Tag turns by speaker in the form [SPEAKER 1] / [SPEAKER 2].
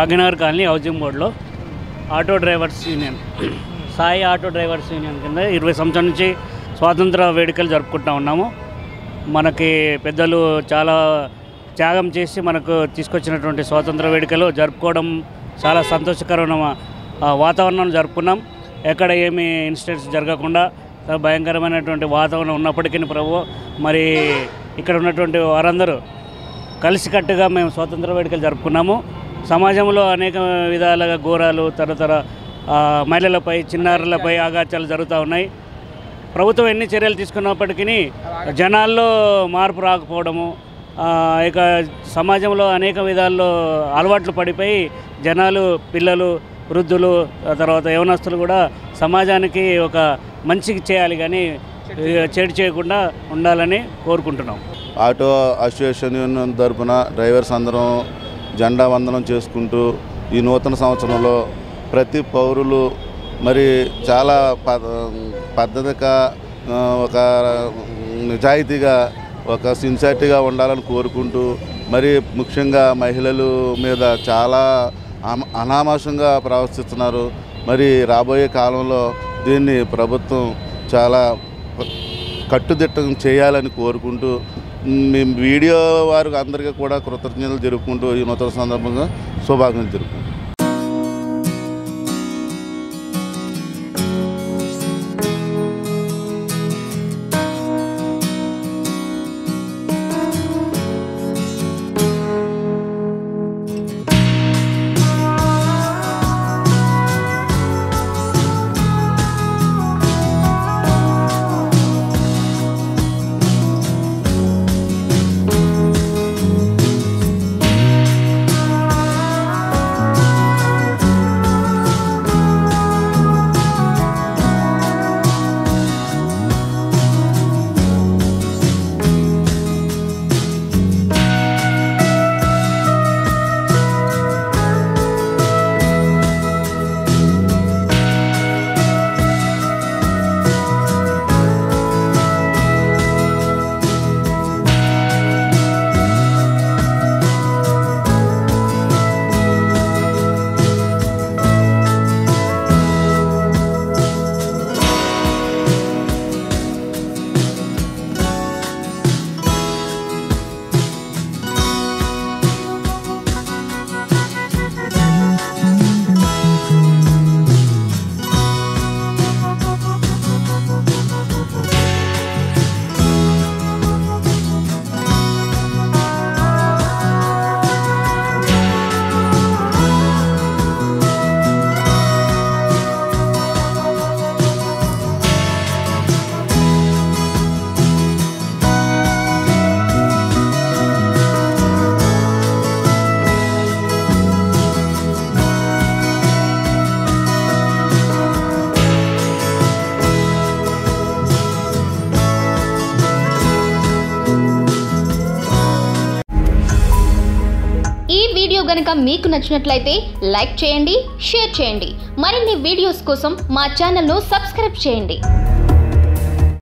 [SPEAKER 1] Bhagyanagar colony housing బోర్డులో auto drivers union Sai auto drivers union కింద ఇరవై సంవత్సరాల నుంచి స్వాతంత్ర వేడుకలు జరుపుకుంటా ఉన్నాము మనకి పెద్దలు చాలా త్యాగం చేసి మనకు తీసుకొచ్చినటువంటి స్వాతంత్ర వేడుకలు జరుపుకోవడం చాలా సంతోషకరమైన ఆ, వాతావరణం జరుపుకున్నాం ఎక్కడ ఏమి ఇన్సిడెంట్స్ జరగకుండా చాలా భయంకరమైనటువంటి వాతావరణం ఉన్నప్పటికీ ప్రభు మరి ఇక్కడ ఉన్నటువంటి వారందరూ కలిసికట్టుగా మేము స్వాతంత్ర వేడుకలు జరుపుకున్నాము సమాజంలో అనేక విధాలుగా ఘోరాలు తరతర ఆ, మహిళలపై చిన్నారులపై ఆఘాత్యాలు జరుగుతూ ఉన్నాయి ప్రభుత్వం ఎన్ని చర్యలు తీసుకున్నప్పటికీ జనాల్లో మార్పు రాకపోవడము ఆ, ఇక సమాజంలో అనేక విధాల్లో అలవాట్లు పడిపోయి జనాలు పిల్లలు వృద్ధులు ఆ తర్వాత యవనస్తులు కూడా సమాజానికి ఒక మంచికి చేయాలి కానీ ఇక చెడు చేయకుండా ఉండాలని కోరుకుంటున్నాం
[SPEAKER 2] ఆటో అసోసియేషన్ యూనియన్ తరపున డ్రైవర్స్ అందరం జెండా వందనం చేసుకుంటూ ఈ నూతన సంవత్సరంలో ప్రతి పౌరులు మరి చాలా ప పద్ధతిగా ఆ, ఒక నిజాయితీగా ఒక సిన్సియారిటీగా ఉండాలని కోరుకుంటూ మరి ముఖ్యంగా మహిళలు మీద చాలా అమ- అనామాషంగా ప్రవర్తిస్తున్నారు మరి రాబోయే కాలంలో దీన్ని ప్రభుత్వం చాలా కట్టుదిట్టం చేయాలని కోరుకుంటూ మేము వీడియో వారికి అందరికీ కూడా కృతజ్ఞతలు జరుపుకుంటూ ఈ నూతన సందర్భంగా శుభాకాంక్షలు జరుపుకుంటాం
[SPEAKER 3] ఈ వీడియో గనుక మీకు నచ్చినట్లయితే లైక్ చేయండి షేర్ చేయండి మరిన్ని వీడియోస్ కోసం మా ఛానల్ను సబ్స్క్రైబ్ చేయండి